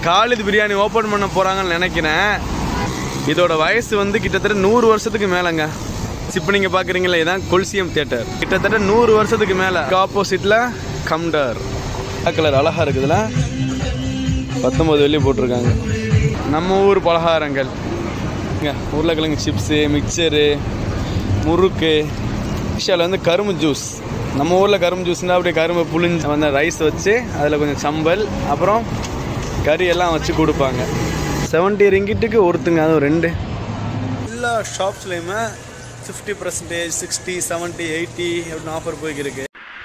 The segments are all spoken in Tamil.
காலித் பிரியாணி ஓப்பன் பண்ண போகிறாங்கன்னு நினைக்கிறேன் இதோட வயசு வந்து கிட்டத்தட்ட நூறு வருஷத்துக்கு மேலேங்க இப்போ நீங்கள் பார்க்குறீங்களா இதான் கொல்சியம் தியேட்டர் கிட்டத்தட்ட நூறு வருஷத்துக்கு மேலே ஆப்போசிட்டில் கம்டர் கலர் அழகாக இருக்குதுல பத்தொம்பது வெள்ளி போட்டிருக்காங்க நம்ம ஊர் பலகாரங்கள் இங்கே உருளைக்கிழங்கு சிப்ஸு மிக்சரு முறுக்கு விஷால் வந்து கரும்பு ஜூஸ் நம்ம ஊரில் கரும்பு ஜூஸ்னால் அப்படியே கரும்பு புளிஞ்சு வந்து ரைஸ் வச்சு அதில் கொஞ்சம் சம்பல் அப்புறம் கறி எல்லாம் வச்சு கொடுப்பாங்க செவன்ட்டி ரிங்கிட்டுக்கு ஒருத்துங்க அதுவும் ரெண்டு எல்லா ஷாப்ஸ்லேயுமே fifty percentage sixty seventy eighty அப்படின்னு ஆஃபர் போய்க்கிருக்கு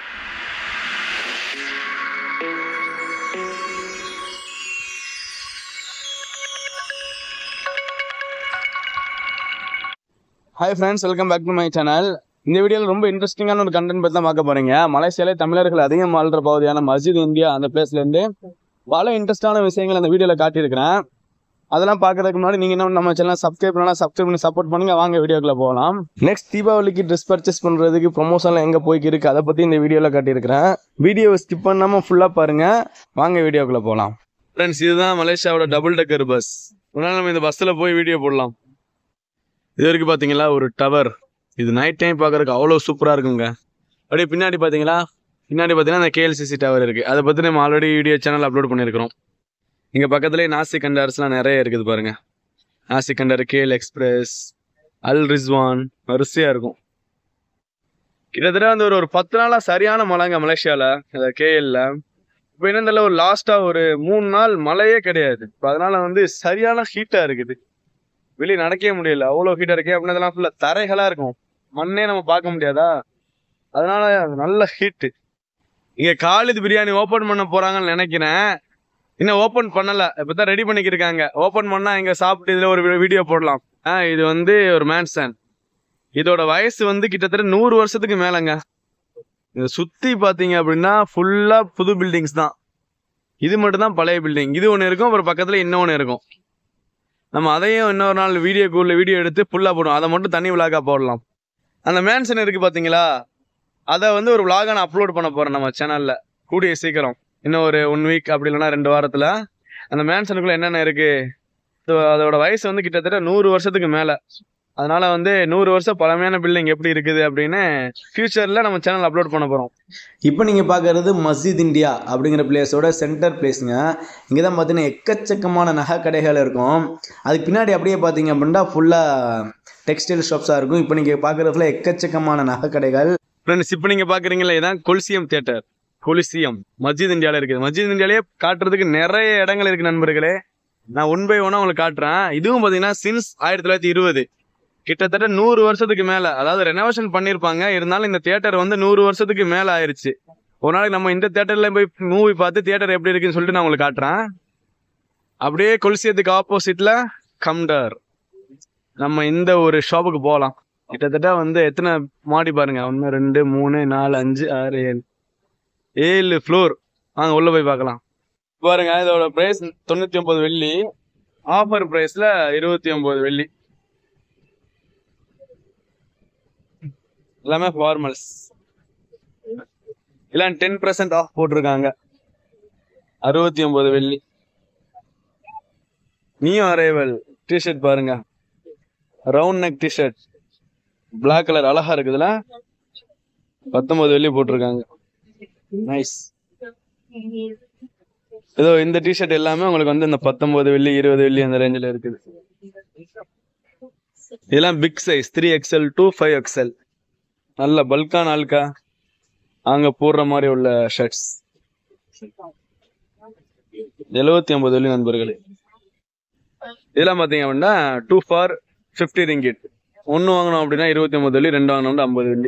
hi friends welcome back to my channel இந்த வீடியோவில் ரொம்ப இன்ட்ரெஸ்டிங்கான ஒரு கண்டென்ட் பற்றி தான் பார்க்க போகிறீங்க மலேசியாலே தமிழர்கள் அதிகம் வாழ்கிற பகுதியான மஸ்ஜித் இந்தியா அந்த பிளேஸ்லேருந்து பல இன்ட்ரெஸ்டான விஷயங்கள் அந்த வீடியோவில் காட்டியிருக்கிறேன் அதெல்லாம் பார்க்கறதுக்கு முன்னாடி நீங்கள் என்ன நம்ம சேனல் சப்ஸ்கிரைப் பண்ணலாம் சப்ஸ்கிரைப் பண்ணி சப்போர்ட் பண்ணுங்க வாங்க வீடியோக்குள்ள போகலாம் நெக்ஸ்ட் தீபாவளிக்கு ட்ரெஸ் பர்ச்சேஸ் பண்ணுறதுக்கு ப்ரொமோஷனில் எங்கே போய்க்கு இருக்கு அதை பற்றி இந்த வீடியோவில் காட்டியிருக்கிறேன் வீடியோவை ஸ்கிப் பண்ணாமல் ஃபுல்லாக பாருங்கள் வாங்க வீடியோக்குள்ளே போகலாம் ஃப்ரெண்ட்ஸ் இதுதான் மலேசியாவோட டபுள் டக்கர் பஸ் ஒரு நாள் நம்ம இந்த பஸ்ஸில் போய் வீடியோ போடலாம் இது வரைக்கும் பார்த்தீங்களா ஒரு டவர் இது நைட் டைம் பார்க்கறதுக்கு அவ்வளோ சூப்பராக இருக்குங்க அப்படியே பின்னாடி பார்த்தீங்களா பின்னாடி பார்த்தீங்கன்னா அந்த கேஎல்சிசி டவர் இருக்குது அதை பற்றி நம்ம ஆல்ரெடி வீடியோ சேனல் அப்லோட் பண்ணியிருக்கிறோம் இங்கே பக்கத்துலேயே நாசி கண்டர்ஸ்லாம் நிறைய இருக்குது பாருங்க nasi kandar KL express Al Rizwan வரிசையாக இருக்கும் கிட்டத்தட்ட வந்து ஒரு ஒரு பத்து நாளாக சரியான மழைங்க மலேசியாவில் அந்த கேஎல்ல இப்போ என்னதில்ல ஒரு லாஸ்ட்டாக ஒரு மூணு நாள் மழையே கிடையாது இப்போ அதனால வந்து சரியான ஹீட்டாக இருக்குது வெளியே நடக்கவே முடியல அவ்வளோ ஹீட்டாக இருக்கு அப்படின்னா இதெல்லாம் ஃபுல்லாக தரைகளாக இருக்கும் மண்ணே நம்ம பார்க்க முடியாதா அதனால நல்ல ஹீட்டு இங்கே காலித் பிரியாணி ஓப்பன் பண்ண போகிறாங்கன்னு நினைக்கிறேன் இன்னும் ஓப்பன் பண்ணல இப்போ தான் ரெடி பண்ணிக்கிருக்காங்க ஓப்பன் பண்ணால் இங்கே சாப்பிட்டு இதில் ஒரு வீடியோ போடலாம் ஆ இது வந்து ஒரு மேன்சன் இதோட வயசு வந்து கிட்டத்தட்ட நூறு வருஷத்துக்கு மேலேங்க இதை சுற்றி பார்த்தீங்க அப்படின்னா ஃபுல்லாக புது பில்டிங்ஸ் தான் இது மட்டும் தான் பழைய பில்டிங் இது ஒன்று இருக்கும் அப்புறம் பக்கத்தில் இன்னொன்று இருக்கும் நம்ம அதையும் இன்னொரு நாள் வீடியோக்குள்ள வீடியோ எடுத்து ஃபுல்லாக போடுவோம் அதை மட்டும் தனி விளாகாக போடலாம் அந்த மேன்சன் இருக்குது பார்த்தீங்களா அதை வந்து ஒரு விளாகாக நான் அப்லோட் பண்ண போகிறேன் நம்ம சேனலில் கூடிய சீக்கிரம் இன்னும் ஒரு ஒன் வீக் அப்படி இல்லைன்னா ரெண்டு வாரத்தில் அந்த மேன்சனுக்குள்ளே என்னென்ன இருக்குது அதோட வயசு வந்து கிட்டத்தட்ட நூறு வருஷத்துக்கு மேலே அதனால வந்து நூறு வருஷம் பழமையான பில்டிங் எப்படி இருக்குது அப்படின்னு ஃபியூச்சரில் நம்ம சேனல் அப்லோட் பண்ண போகிறோம் இப்போ நீங்கள் பார்க்குறது மஸ்ஜித் இந்தியா அப்படிங்கிற பிளேஸோட சென்டர் பிளேஸுங்க இங்கே தான் பார்த்தீங்கன்னா எக்கச்சக்கமான நகை கடைகள் இருக்கும் அதுக்கு பின்னாடி அப்படியே பார்த்தீங்க அப்படின்னா ஃபுல்லாக டெக்ஸ்டைல் ஷாப்ஸாக இருக்கும் இப்போ நீங்கள் பார்க்குறது ஃபுல்லாக எக்கச்சக்கமான நகை கடைகள் ஃப்ரெண்ட்ஸ் இப்போ நீங்கள் பார்க்குறீங்களா இதான் கொல்சியம் தியேட்டர் கொலிசியம் மஸ்ஜித் இந்தியாவில் இருக்குது மஸ்ஜித் இந்தியாவிலே காட்டுறதுக்கு நிறைய இடங்கள் இருக்குது நண்பர்களே நான் ஒன் பை ஒன்னாக உங்களுக்கு காட்டுறேன் இதுவும் பார்த்தீங்கன்னா சின்ஸ் ஆயிரத்தி தொள்ளாயிரத்தி இருபது கிட்டத்தட்ட நூறு வருஷத்துக்கு மேலே அதாவது ரெனோவேஷன் பண்ணியிருப்பாங்க இருந்தாலும் இந்த தியேட்டர் வந்து நூறு வருஷத்துக்கு மேலே ஆயிருச்சு ஒரு நாளைக்கு நம்ம இந்த தியேட்டர்ல போய் மூவி பார்த்து தியேட்டர் எப்படி இருக்குன்னு சொல்லிட்டு நான் உங்களுக்கு காட்டுறேன் அப்படியே கொலிசியத்துக்கு ஆப்போசிட்ல கம்டர் நம்ம இந்த ஒரு ஷாப்புக்கு போகலாம் கிட்டத்தட்ட வந்து எத்தனை மாடி பாருங்க ஒன்று ரெண்டு மூணு நாலு அஞ்சு ஆறு ஏழு ஏழு ஃப்ளோர் வாங்க உள்ள போய் பார்க்கலாம் பாருங்க இதோட பிரைஸ் தொண்ணூத்தி ஒன்பது வெள்ளி ஆஃபர் பிரைஸ்ல இருபத்தி ஒன்பது வெள்ளி எல்லாமே ஃபார்மல்ஸ் எல்லாம் டென் பர்சன்ட் ஆஃப் போட்டிருக்காங்க அறுபத்தி ஒன்பது வெள்ளி நியூ அரைவல் டிஷர்ட் பாருங்க round neck T-shirt black colour அழகா இருக்குதுல பத்தொன்பது வெள்ளி போட்டிருக்காங்க நைஸ் ஏதோ இந்த டிஷர்ட் எல்லாமே உங்களுக்கு வந்து இந்த பத்தொன்பது வெள்ளி இருபது வெள்ளி அந்த ரேஞ்சில் இருக்குது இதெல்லாம் big size three XL two five XL நல்ல பல்கான ஆள்கா அங்க போடுற மாதிரி உள்ள ஷர்ட்ஸ் எழுபத்தி ஒன்பது வெள்ளி நண்பர்களே இதெல்லாம் பார்த்தீங்க அப்படின்னா டூ ஃபார் ஃபிஃப்டி ரிங்கிட் ஒன்று வாங்கினோம் அப்படின்னா இருபத்தி ஒன்பது வெள்ளி ரெண்டு வாங்கினோம்னா ஐம்பது வெள்ளி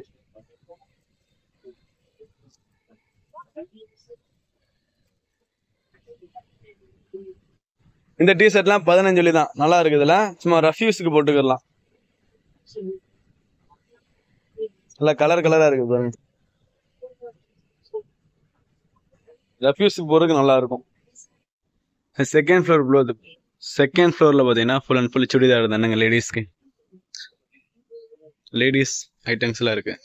இந்த டிஷர்ட்லாம் பதினஞ்சு வெள்ளி தான் நல்லா இருக்குதுல்ல சும்மா ரஃப்யூஸ்க்கு போட்டுக்கலாம் நல்லா கலர் கலரா இருக்கு பாருங்க ரஃப்யூஸ்க்கு போறதுக்கு நல்லா இருக்கும் செகண்ட் ஃப்ளோர் ப்ளோ செகண்ட் ஃப்ளோர்ல பாத்தீங்கன்னா ஃபுல் அண்ட் ஃபுல் சுடிதார் தானுங்க லேடிஸ்க்கு லேடிஸ் ஐட்டம்ஸ் எல்லாம் இருக்கு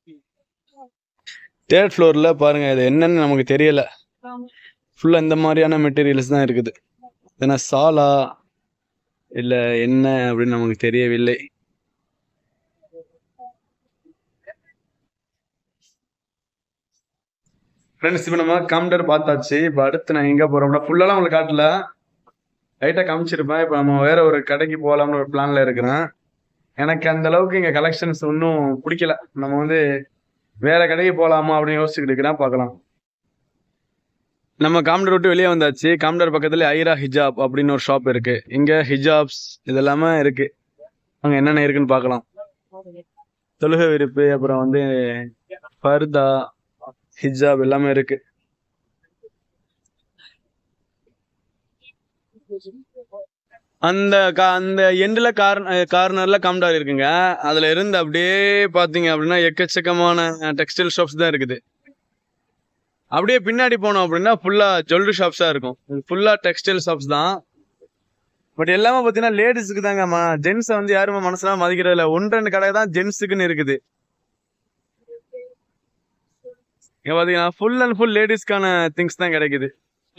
தேர்ட் ஃப்ளோர்ல பாருங்க இது என்னன்னு நமக்கு தெரியல ஃபுல்லா இந்த மாதிரியான மெட்டீரியல்ஸ் தான் இருக்குது ஏன்னா சாலா இல்ல என்ன அப்படின்னு நமக்கு தெரியவில்லை ஃப்ரெண்ட்ஸ் இப்போ நம்ம கவுண்டர் பார்த்தாச்சு இப்போ அடுத்து நான் எங்கே போகிறோம்னா ஃபுல்லாலாம் உங்களுக்கு காட்டல லைட்டாக காமிச்சிருப்பேன் இப்போ நம்ம வேற ஒரு கடைக்கு போகலாம்னு ஒரு பிளான்ல இருக்கிறேன் எனக்கு அந்த அளவுக்கு இங்கே கலெக்ஷன்ஸ் ஒன்றும் பிடிக்கல நம்ம வந்து வேற கடைக்கு போகலாமா அப்படின்னு யோசிச்சுக்கிட்டு இருக்கிறேன் பார்க்கலாம் நம்ம காம்டர் விட்டு வெளியே வந்தாச்சு காம்டர் பக்கத்துல ஐரா ஹிஜாப் அப்படின்னு ஒரு ஷாப் இருக்கு இங்க ஹிஜாப்ஸ் இதெல்லாமே இருக்கு அங்க என்னென்ன இருக்குன்னு பார்க்கலாம் தொழுகை விரிப்பு அப்புறம் வந்து பர்தா ஹிஜாப் எல்லாமே இருக்கு அந்த கா- அந்த எண்டில் கார் கார்னர்ல காம்டார் இருக்குங்க அதுல இருந்து அப்படியே பாத்தீங்க அப்படின்னா எக்கச்சக்கமான டெக்ஸ்டைல் ஷாப்ஸ் தான் இருக்குது அப்படியே பின்னாடி போனோம் அப்படின்னா ஃபுல்லா ஜுவல்லரி ஷாப்ஸா இருக்கும் ஃபுல்லா டெக்ஸ்டைல் ஷாப்ஸ் தான் பட் எல்லாமே பாத்தீங்கன்னா லேடிஸ்க்கு தாங்க ஜென்ஸை வந்து யாருமே மனசுலாம் மதிக்கிறது இல்ல ஒன்று ரெண்டு கடை தான் ஜென்ஸுக்குன்னு இருக்குது இங்க பாத்தீங்கன்னா ஃபுல் அண்ட் ஃபுல் லேடிஸ்க்கான திங்ஸ் தான் கிடைக்குது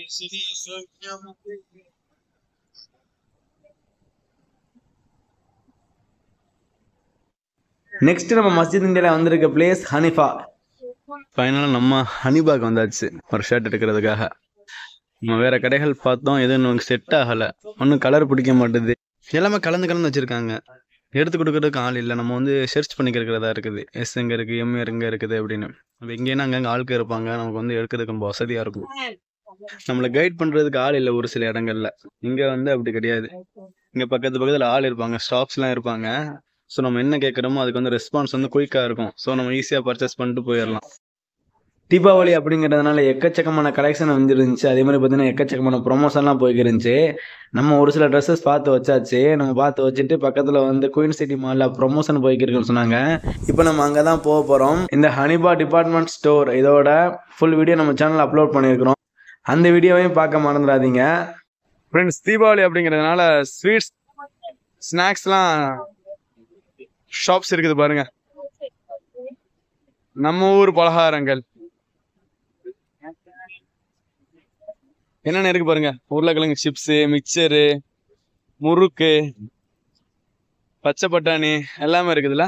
நெக்ஸ்ட் நம்ம மஸ்ஜித் இந்தியாவில் வந்திருக்க பிளேஸ் ஹனிஃபா ஃபைனலாக நம்ம ஹனிபாக் வந்தாச்சு ஒரு ஷர்ட் எடுக்கிறதுக்காக நம்ம வேற கடைகள் பார்த்தோம் எதுவும் நமக்கு செட் ஆகலை ஒன்றும் கலர் பிடிக்க மாட்டுது எல்லாமே கலந்து கலந்து வச்சுருக்காங்க எடுத்து கொடுக்கறதுக்கு ஆள் இல்லை நம்ம வந்து சர்ச் பண்ணிக்கிறதா இருக்குது எஸ் எங்கே இருக்குது எம் எங்கே இருக்குது அப்படின்னு நம்ம எங்கேனா அங்கங்கே ஆட்கள் இருப்பாங்க நமக்கு வந்து எடுக்கிறதுக்கு ரொம்ப வசதியாக இருக்கும் நம்மளை கைட் பண்ணுறதுக்கு ஆள் இல்லை ஒரு சில இடங்கள்ல இங்கே வந்து அப்படி கிடையாது இங்கே பக்கத்து பக்கத்தில் ஆள் இருப்பாங்க ஸ்டாஃப்ஸ்லாம் இருப்பாங்க ஸோ நம்ம என்ன கேட்குறோமோ அதுக்கு வந்து ரெஸ்பான்ஸ் வந்து குயிக்காக இருக்கும் ஸோ நம்ம ஈஸியாக பர்ச்சேஸ் பண்ணிட்டு போயிடலாம் தீபாவளி அப்படிங்கிறதுனால எக்கச்சக்கமான கலெக்ஷன் வந்துருந்துச்சு அதே மாதிரி பார்த்தீங்கன்னா எக்கச்சக்கமான ப்ரொமோஷன்லாம் போய்க்கிருந்துச்சு நம்ம ஒரு சில ட்ரெஸ்ஸஸ் பார்த்து வச்சாச்சு நம்ம பார்த்து வச்சுட்டு பக்கத்தில் வந்து குயின் சிட்டி மாலில் ப்ரொமோஷன் போய்க்கிருக்குன்னு சொன்னாங்க இப்போ நம்ம அங்கே தான் போக போகிறோம் இந்த ஹனிபா டிபார்ட்மெண்ட் ஸ்டோர் இதோட ஃபுல் வீடியோ நம்ம சேனலில் அப்லோட் பண்ணியிருக்கிறோம் அந்த வீடியோவையும் பார்க்க மறந்துடாதீங்க ஃப்ரெண்ட்ஸ் தீபாவளி அப்படிங்கிறதுனால ஸ்வீட்ஸ் ஸ்நாக்ஸ்லாம் ஷாப்ஸ் இருக்குது பாருங்க நம்ம ஊர் பலகாரங்கள் என்னென்ன இருக்கு பாருங்க உருளைக்கிழங்கு சிப்ஸு மிக்சரு முறுக்கு பச்சை பட்டாணி எல்லாமே இருக்குதுல்ல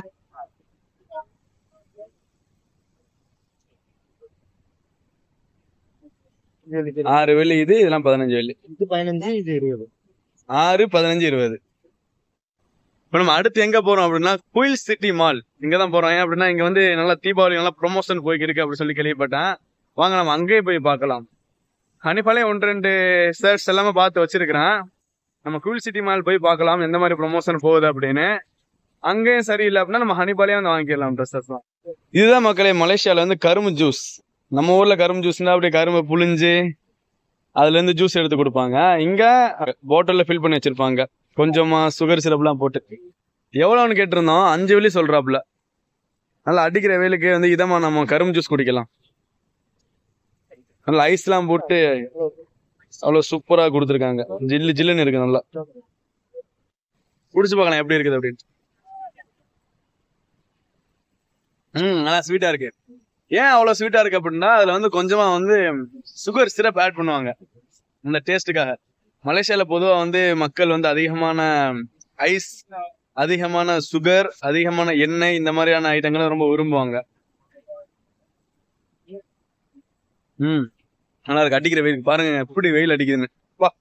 ஆறு வெள்ளி இது இதெல்லாம் பதினஞ்சு வெள்ளி இது பதினஞ்சு இது இருபது ஆறு பதினஞ்சு இருபது இப்போ நம்ம அடுத்து எங்க போறோம் அப்படின்னா குயில் சிட்டி மால் இங்க தான் போறோம் ஏன் அப்படின்னா இங்க வந்து நல்லா தீபாவளி நல்லா ப்ரொமோஷன் போய்க்கு இருக்கு அப்படின்னு சொல்லி கேள்விப்பட்டேன் வாங்க நம்ம அங்கேயே போய் பார்க்கலாம் ஹனிஃபாலே ஒன்று ரெண்டு ஷர்ட்ஸ் எல்லாமே பார்த்து வச்சிருக்கிறேன் நம்ம குயில் சிட்டி மால் போய் பார்க்கலாம் எந்த மாதிரி ப்ரொமோஷன் போகுது அப்படின்னு அங்கேயும் சரியில்லை அப்படின்னா நம்ம ஹனிபாலே வந்து வாங்கிக்கலாம் ட்ரெஸ்ஸஸ்லாம் இதுதான் மக்களே மலேசியால வந்து கரும்பு ஜூஸ் நம்ம ஊர்ல கரும்பு ஜூஸ்னா அப்படியே கரும்பை புழிஞ்சு அதுல இருந்து ஜூஸ் எடுத்து கொடுப்பாங்க இங்க பாட்டில்ல ஃபில் பண்ணி வச்சிருப்பாங்க கொஞ்சமா சுகர் சிரப்லாம் போட்டு எவ்வளோன்னு கேட்டிருந்தோம் அஞ்சு வெள்ளி சொல்றாப்புல நல்லா அடிக்கிற வெயிலுக்கு வந்து இதமா நம்ம கரும்பு ஜூஸ் குடிக்கலாம் நல்லா ஐஸ்லாம் போட்டு அவ்வளோ சூப்பரா கொடுத்துருக்காங்க ஜில்லு ஜில்லுன்னு இருக்கு நல்லா குடிச்சு பார்க்கலாம் எப்படி இருக்குது அப்படின்னு ம் நல்லா ஸ்வீட்டா இருக்கு ஏன் அவ்வளோ ஸ்வீட்டா இருக்கு அப்படின்னா அதுல வந்து கொஞ்சமா வந்து சுகர் சிரப் ஆட் பண்ணுவாங்க இந்த டேஸ்ட்டுக்காக மலேசியால பொதுவா வந்து மக்கள் வந்து அதிகமான ஐஸ் அதிகமான சுகர் அதிகமான எண்ணெய் இந்த மாதிரியான ஐட்டங்களை ரொம்ப விரும்புவாங்க ம் நல்லா இருக்கு அடிக்கிற வெயில் பாருங்க எப்படி வெயில் அடிக்குதுன்னு வா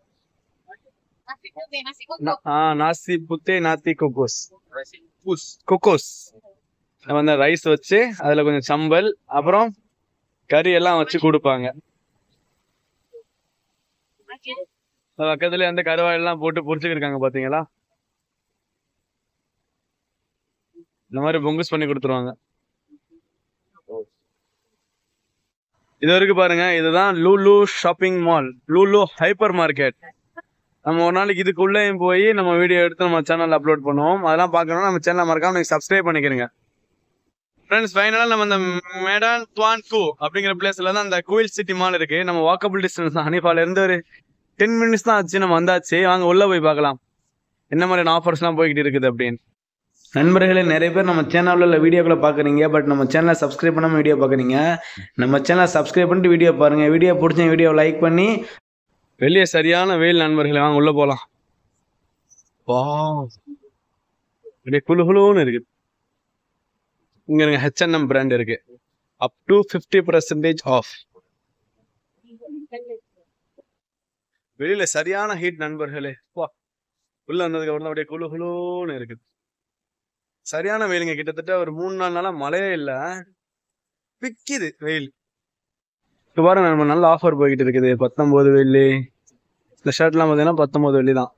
நா- ஆ நாசி புத்தே நாத்தி கொக்கோஸ் கொக்கோஸ் நம்ம வந்து ரைஸ் வச்சு அதுல கொஞ்சம் சம்பல் அப்புறம் கறி எல்லாம் வச்சு கொடுப்பாங்க பக்கத்துல அந்த கருவாய் எல்லாம் போட்டு பொரிச்சுக்கிருக்காங்க பாத்தீங்களா இந்த மாதிரி பொங்குஸ் பண்ணி கொடுத்துருவாங்க இது வரைக்கும் பாருங்க இதுதான் Lulu shopping mall Lulu hypermarket நம்ம ஒரு நாளைக்கு இதுக்குள்ளேயும் போய் நம்ம வீடியோ எடுத்து நம்ம சேனல்ல அப்லோட் பண்ணுவோம் அதெல்லாம் பார்க்கணும்னா நம்ம சேனலை மறக்காம நீங்க சப்ஸ்கிரைப் பண்ணிக்கிறீங்க ஃப்ரெண்ட்ஸ் ஃபைனலாக நம்ம இந்த மேடான் துவான் கூ அப்படிங்கிற பிளேஸ்ல தான் அந்த குயில் சிட்டி மால் இருக்கு நம்ம வாக்கபிள் டிஸ்டன்ஸ் தான் ஹனிஃபால இருந்து ஒரு டென் மினிட்ஸ் தான் ஆச்சு நம்ம வந்தாச்சு வாங்க உள்ள போய் பார்க்கலாம் என்ன மாதிரியான ஆஃபர்ஸ்லாம் போய்கிட்டு இருக்குது அப்படின்னு நண்பர்களே நிறைய பேர் நம்ம சேனலில் உள்ள வீடியோக்களை பார்க்குறீங்க பட் நம்ம சேனலை சப்ஸ்கிரைப் பண்ணாமல் வீடியோ பார்க்குறீங்க நம்ம சேனலை சப்ஸ்கிரைப் பண்ணிட்டு வீடியோ பாருங்கள் வீடியோ பிடிச்ச வீடியோ லைக் பண்ணி வெளியே சரியான வெயில் நண்பர்களே வாங்க உள்ள போலாம் வா அப்படியே குளு குளுன்னு இருக்கு இங்க இருங்க ஹெச்என்எம் பிராண்ட் இருக்கு up to fifty percentage off வெளியில சரியான ஹீட் நண்பர்களே வா உள்ள வந்ததுக்கு அப்புறம் தான் அப்படியே குளு குளுன்னு இருக்குது சரியான வெயிலுங்க கிட்டத்தட்ட ஒரு மூணு நாலு நாளா மழையே இல்ல பிக்குது வெயில் இப்போ பாருங்க நம்ம நல்ல ஆஃபர் போய்கிட்டு இருக்குது பத்தொன்பது வெள்ளி இந்த ஷர்ட்லாம் பார்த்தீங்கன்னா பத்தொன்பது வெள்ளி தான்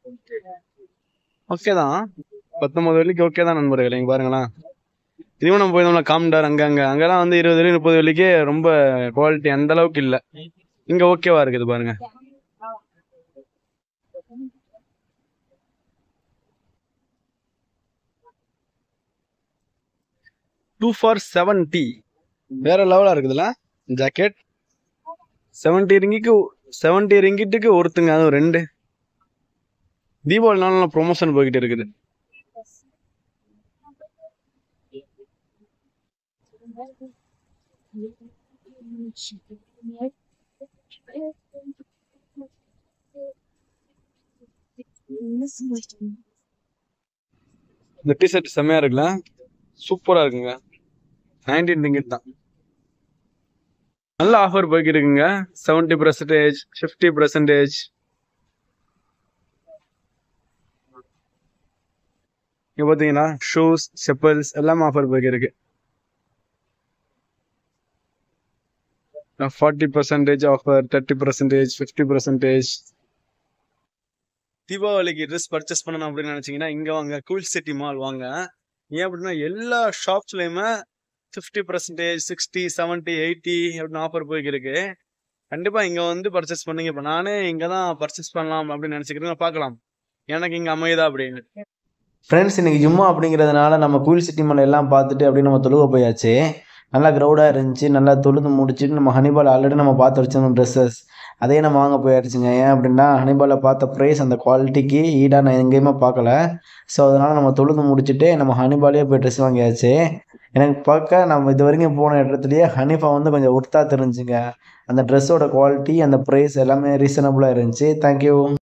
ஓகே தான் பத்தொன்பது வெள்ளிக்கு ஓகே தான் நண்பர்களே இங்க பாருங்களேன் இதுவும் நம்ம போயிருந்தோம்னா காம்டார் அங்க அங்க அங்கெல்லாம் வந்து இருபது வெள்ளி முப்பது வெள்ளிக்கே ரொம்ப குவாலிட்டி அந்த அளவுக்கு இல்ல இங்க ஓகேவா இருக்குது பாருங்க டூ ஃபார் செவன்டி வேற லெவலா இருக்குதுல்ல ஜாக்கெட் செவன்டி ரிங்கிக்கு செவன்டி ரிங்கிட்டுக்கு ஒருத்துங்க அதுவும் ரெண்டு தீபாவளி நாள் ப்ரொமோஷன் போய்கிட்டு இருக்குது இந்த டிஷர்ட் செம்மையா இருக்குல்ல சூப்பரா இருக்குங்க நைன்டீன் ரிங்கிட் தான் நல்ல ஆஃபர் போய்கிட்டு இருக்குங்க செவன்டி பர்சன்டேஜ் ஃபிஃப்டி பர்சன்டேஜ் இங்க பாத்தீங்கன்னா ஷூஸ் செப்பல்ஸ் எல்லாமே ஆஃபர் போய்கிட்டு இருக்கு forty percentage offer thirty percentage fifty percentage தீபாவளிக்கு ட்ரெஸ் பர்ச்சேஸ் பண்ணணும் அப்படின்னு நினைச்சீங்கன்னா இங்க வாங்க கூல் சிட்டி மால் வாங்க ஏன் அப்படின்னா எல்லா ஷாப்ஸ்லயுமே fifty percentage sixty seventy eighty அப்படின்னு ஆஃபர் போய்க்கிருக்கு கண்டிப்பா இங்க வந்து பர்ச்சேஸ் பண்ணுங்க இப்ப நானே இங்க தான் பர்ச்சேஸ் பண்ணலாம் அப்படின்னு நினைச்சுக்கிறேன் பார்க்கலாம் எனக்கு இங்க அமையுதா அப்படின்னு ஃப்ரெண்ட்ஸ் இன்னைக்கு ஜும்மா அப்படிங்கிறதுனால நம்ம கூல் சிட்டி மலை எல்லாம் பார்த்துட்டு அப்படியே நம்ம தொழுக போயாச்சு நல்லா க்ரௌடாக இருந்துச்சு நல்லா தொழுது முடிச்சுட்டு நம்ம ஹனிபால் ஆல்ரெடி நம்ம பார்த்து வச்சிருந்தோம் ட்ரெஸ்ஸஸ் அதே நம்ம வாங்க போயாச்சுங்க ஏன் அப்படின்னா ஹனிபாலில் பார்த்த ப்ரைஸ் அந்த குவாலிட்டிக்கு ஈடாக நான் எங்கேயுமே பார்க்கல ஸோ அதனால் நம்ம தொழுது முடிச்சுட்டு நம்ம ஹனிபாலே போய் ட்ரெஸ் வாங்கியாச்சு எனக்கு பார்க்க நம்ம இது வரைக்கும் போன இடத்துலயே ஹனிஃபா வந்து கொஞ்சம் ஒர்த்தாக தெரிஞ்சுங்க அந்த ட்ரெஸ்ஸோட குவாலிட்டி அந்த ப்ரைஸ் எல்லாமே ரீசனபுளாக இருந்துச்சு தேங்க்யூ